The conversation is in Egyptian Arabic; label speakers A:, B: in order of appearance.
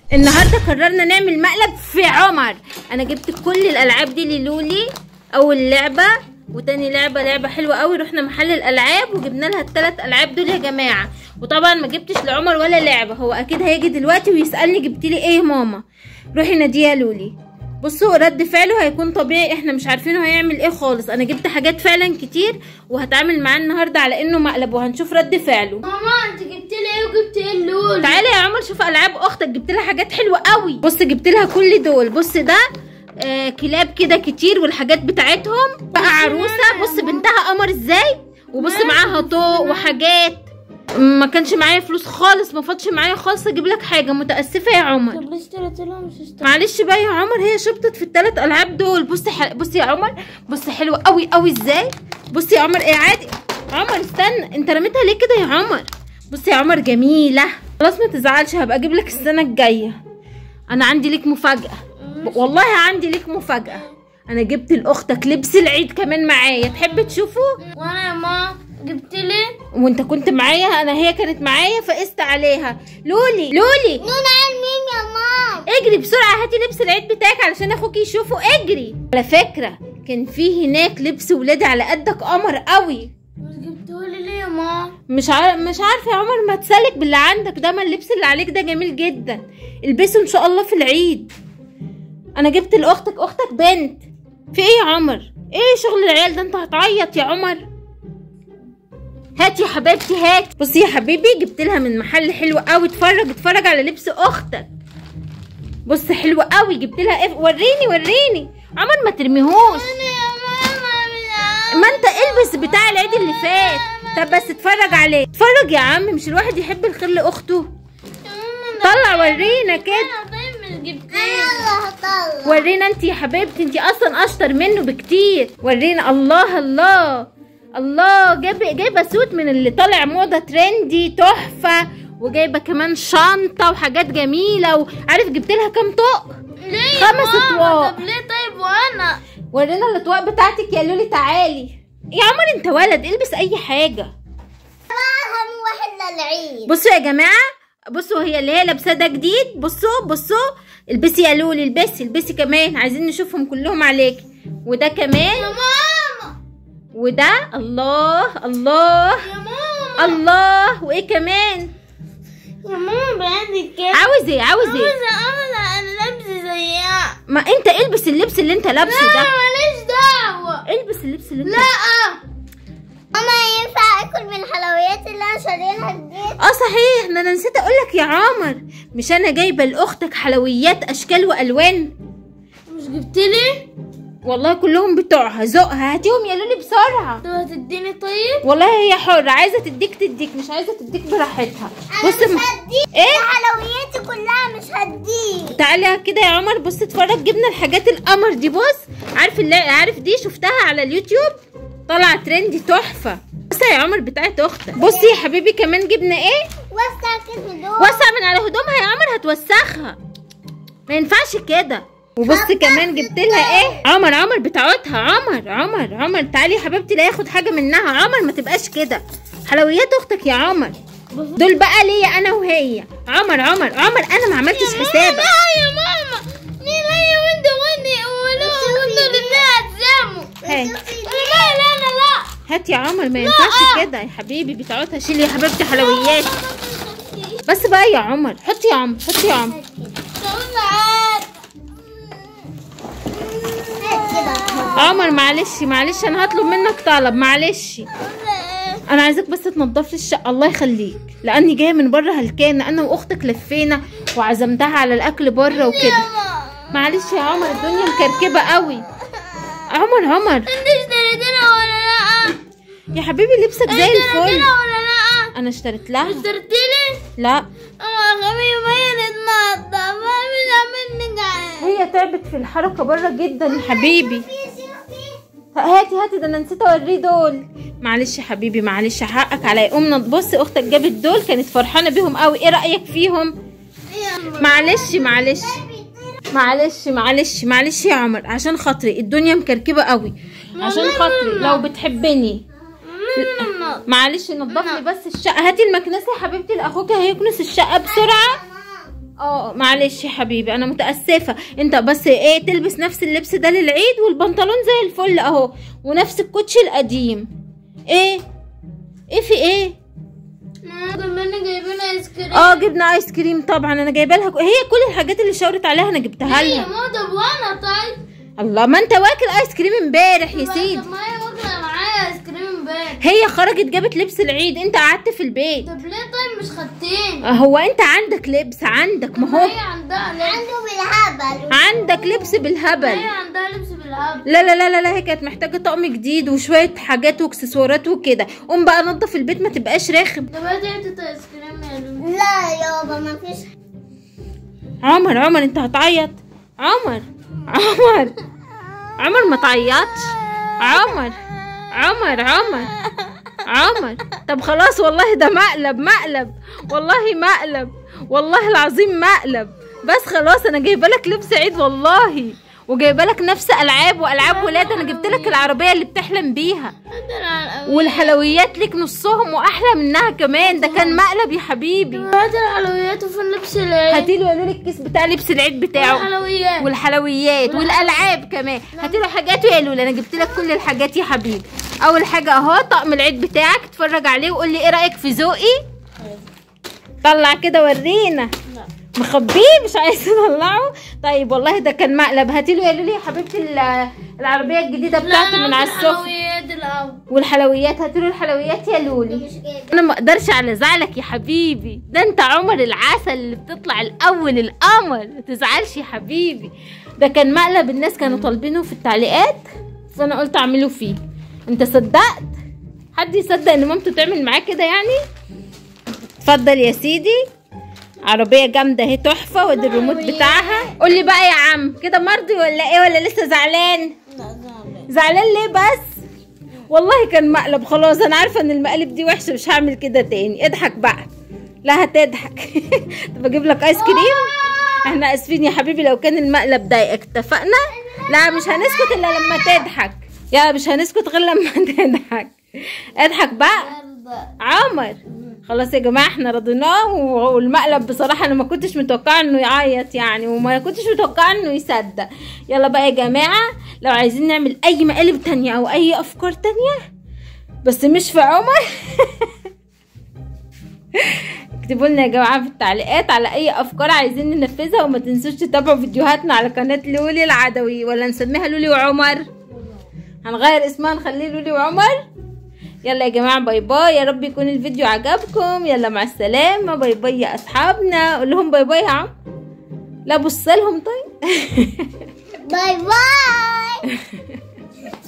A: النهارده قررنا نعمل مقلب في عمر انا جبت كل الالعاب دي للولي اول لعبه وتاني لعبه لعبه حلوه قوي رحنا محل الالعاب وجبنا لها الثلاث العاب دول يا جماعه وطبعا ما جبتش لعمر ولا لعبه هو اكيد هيجي دلوقتي ويسالني جبت لي ايه يا ماما روحي ناديه يا لولي بصوا رد فعله هيكون طبيعي احنا مش عارفين هو هيعمل ايه خالص انا جبت حاجات فعلا كتير وهتعامل معاه النهارده على انه مقلب وهنشوف رد فعله
B: ماما انت جبت لي ايه وجبت ايه اللول
A: تعالي يا عمر شوف العاب اختك جبت لها حاجات حلوه قوي بص جبت لها كل دول بص ده آه كلاب كده كتير والحاجات بتاعتهم بقى عروسه بص بنتها قمر ازاي وبص معاها طوق وحاجات ما كانش معايا فلوس خالص ما فاضش معايا خالص اجيب لك حاجه متاسفه يا عمر
B: طب ليش اشتريت لها مش اشتريت
A: معلش بقى يا عمر هي شبطت في الثلاث العاب دول بصي ح... بصي يا عمر بصي حلوه قوي قوي ازاي بصي يا عمر ايه عادي عمر استنى انت رميتها ليه كده يا عمر بصي يا عمر جميله خلاص ما تزعلش هبقى اجيب لك السنه الجايه انا عندي ليك مفاجاه والله عندي ليك مفاجاه انا جبت لاختك لبس العيد كمان معايا تحب تشوفه
B: وانا يا ماما جبت لي
A: وانت كنت معايا انا هي كانت معايا فقست عليها لولي لولي
B: نون عين مين يا ماما
A: اجري بسرعة هاتي لبس العيد بتاعك علشان اخوك يشوفه اجري على فكرة كان في هناك لبس ولادي على قدك قمر قوي
B: مش جبته لي ليه يا ماما
A: مش عارف مش عارفة يا عمر ما تسلك باللي عندك ده ما اللبس اللي عليك ده جميل جدا البسه ان شاء الله في العيد انا جبت لاختك اختك بنت في ايه يا عمر ايه شغل العيال ده انت هتعيط يا عمر هات يا حبيبتي هات بصي يا حبيبي جبت لها من محل حلو قوي اتفرج اتفرج على لبس اختك بص حلو قوي جبت لها ايه وريني وريني عمر ما ترميهوش
B: انا يا ماما من
A: ما انت البس بتاع العيد اللي فات طب بس اتفرج عليه اتفرج يا عم مش الواحد يحب الخير لاخته طلع ورينا كده
B: انا طيب مش جبت يلا هطلع
A: ورينا انت يا حبيبتي انت اصلا اشطر منه بكتير ورينا الله الله الله جايبه جايبه سوت من اللي طالع موضه ترندي تحفه وجايبه كمان شنطه وحاجات جميله وعارف جبت لها كام طق
B: ليه يا
A: خمس
B: ماما؟
A: أطواق.
B: طب ليه طيب وانا
A: ورينا الاطواق بتاعتك يا لولي تعالي يا عمر انت ولد البس اي حاجه
B: اهم واحد للعيد
A: بصوا يا جماعه بصوا هي اللي هي لابساه ده جديد بصوا بصوا البسي يا لولي البسي البسي كمان عايزين نشوفهم كلهم عليكي وده كمان
B: يا ماما
A: وده الله الله
B: يا ماما
A: الله وايه كمان
B: يا ماما بعدي كده
A: عاوز ايه عاوز ايه
B: عاوزة انا انا لابسة زيها
A: ما انت البس اللبس اللي انت لابسه
B: لا
A: ده
B: ماليش دعوة
A: البس اللبس اللي انت
B: لا ماما ينفع اكل من الحلويات اللي انا شاريها دي
A: اه صحيح ده انا نسيت اقول لك يا عمر مش انا جايبه لاختك حلويات اشكال والوان
B: مش جبت لي
A: والله كلهم بتوعها ذوقها هاتيهم يا لولي بسرعه
B: طب هتديني طيب
A: والله هي حرة عايزة تديك تديك مش عايزة تديك براحتها بص م...
B: هديك
A: ايه
B: حلوياتي كلها مش هديك
A: تعالى كده يا عمر بص اتفرج جبنا الحاجات القمر دي بص عارف اللي عارف دي شفتها على اليوتيوب طلع ترندي تحفة بص يا عمر بتاعت اختك بصي يا حبيبي كمان جبنا ايه
B: وسع كده دول
A: وسع من على هدومها يا عمر هتوسخها ما ينفعش كده وبص كمان جبت لها ايه عمر عمر بتاعتها عمر عمر عمر تعالي يا حبيبتي لا ياخد حاجه منها عمر ما تبقاش كده حلويات اختك يا عمر دول بقى ليا انا وهي عمر عمر عمر انا ما عملتش حسابك
B: لا يا ماما مين هي وانت واني ولو وانتوا الاثنين هتزاموا
A: هات.
B: لا لا انا لا
A: هات يا عمر ما ينفعش كده يا حبيبي بتاعتها شيلي يا حبيبتي حلويات بس بقى يا عمر حطي يا عمر حطي يا عمر عمر معلش معلش انا هطلب منك طلب معلش انا عايزاك بس تنضف لي الشقه الله يخليك لاني جايه من بره هلكانه انا واختك لفينا وعزمتها على الاكل بره وكده معلش يا عمر الدنيا مكركبه قوي عمر عمر
B: انت اشتريتنا ولا لا؟
A: يا حبيبي لبسك زي الفل
B: اشتريتنا ولا لا؟
A: انا اشتريت لها
B: اشتريتني؟
A: لا
B: اه غبي ما يتنضف ما مش عامل نقع
A: هي تعبت في الحركه بره جدا يا حبيبي هاتي هاتي ده انا نسيت اوريه دول معلش يا حبيبي معلش حقك عليا قوم بص اختك جابت دول كانت فرحانه بيهم قوي ايه رايك فيهم معلش معلش معلش معلش معلش يا عمر عشان خاطري الدنيا مكركبه قوي عشان خاطري لو بتحبني معلش نضف لي بس الشقه هاتي المكنسه يا حبيبتي لاخوك هيكنس الشقه بسرعه اه معلش يا حبيبي انا متاسفه انت بس ايه تلبس نفس اللبس ده للعيد والبنطلون زي الفل اهو ونفس الكوتشي القديم ايه ايه في ايه
B: ما كمان جايبين ايس كريم
A: اه جبنا ايس كريم طبعا انا جايبه لها هي كل الحاجات اللي شاورت عليها انا جبتها
B: هي
A: لها
B: ما طب وانا طيب
A: الله ما انت واكل ايس كريم امبارح يا
B: طب
A: سيدي
B: ما هي واكله معايا ايس كريم امبارح
A: هي خرجت جابت لبس العيد انت قعدت في البيت
B: طب ليه طيب مش خدتين
A: هو انت عندك لبس عندك ما هو
B: هي عندها لبس عنده بالهبل
A: عندك لبس بالهبل
B: هي عندها لبس بالهبل
A: لا لا لا لا لا هي كانت محتاجه طقم جديد وشويه حاجات واكسسوارات وكده قوم بقى نظف البيت ما تبقاش راخم
B: طب هاتي حته ايس كريم يا لولو
C: لا يابا ما فيش
A: عمر عمر انت هتعيط عمر عمر عمر ما تعيطش عمر عمر عمر عمر طب خلاص والله ده مقلب مقلب والله مقلب والله العظيم مقلب بس خلاص انا جايبه لك لبس عيد والله وجايبه لك نفس العاب والعاب ولاد انا جبت لك العربيه اللي بتحلم بيها والحلويات ليك نصهم واحلى منها كمان ده كان مقلب يا حبيبي
B: هات الحلويات وفين لبس العيد
A: هاتي له قالوا لي الكيس بتاع لبس العيد بتاعه
B: الحلويات
A: والحلويات والالعاب كمان هاتي له حاجات يا لولا انا جبت لك كل الحاجات يا حبيبي اول حاجه اهو طقم العيد بتاعك اتفرج عليه وقول لي ايه رايك في ذوقي طلع كده ورينا مخبيه مش عايز تطلعه طيب والله ده كان مقلب هاتي له يا لولي يا حبيبتي ال- العربيه الجديده بتاعته من على السفره
B: الحلويات الاول
A: والحلويات هاتي له الحلويات يا لولي انا ما اقدرش على زعلك يا حبيبي ده انت عمر العسل اللي بتطلع الاول القمر ما تزعلش يا حبيبي ده كان مقلب الناس كانوا طالبينه في التعليقات فانا قلت اعمله فيه انت صدقت حد يصدق ان مامته تعمل معاه كده يعني اتفضل يا سيدي عربية جامدة اهي تحفة وادي الريموت بتاعها قول لي بقى يا عم كده مرضي ولا ايه ولا لسه زعلان زعلان ليه بس والله كان مقلب خلاص انا عارفه ان المقالب دي وحشه مش هعمل كده تاني اضحك بقى لا هتضحك طب اجيب لك ايس كريم احنا اسفين يا حبيبي لو كان المقلب ضايقك اتفقنا لا مش هنسكت الا لما تضحك يا مش هنسكت غير لما تضحك اضحك بقى عمر خلاص يا جماعه احنا رضيناه والمقلب بصراحه انا ما كنتش متوقعه انه يعيط يعني وما كنتش متوقعه انه يصدق يلا بقى يا جماعه لو عايزين نعمل اي مقالب تانية او اي افكار تانية بس مش في عمر اكتبوا لنا يا جماعه في التعليقات على اي افكار عايزين ننفذها وما تنسوش تتابعوا فيديوهاتنا على قناه لولي العدوي ولا نسميها لولي وعمر هنغير اسمها نخليه لولي وعمر يلا يا جماعه باي باي يا رب يكون الفيديو عجبكم يلا مع السلامه باي باي يا اصحابنا قول لهم باي باي يا عم لا بص لهم طيب
C: باي باي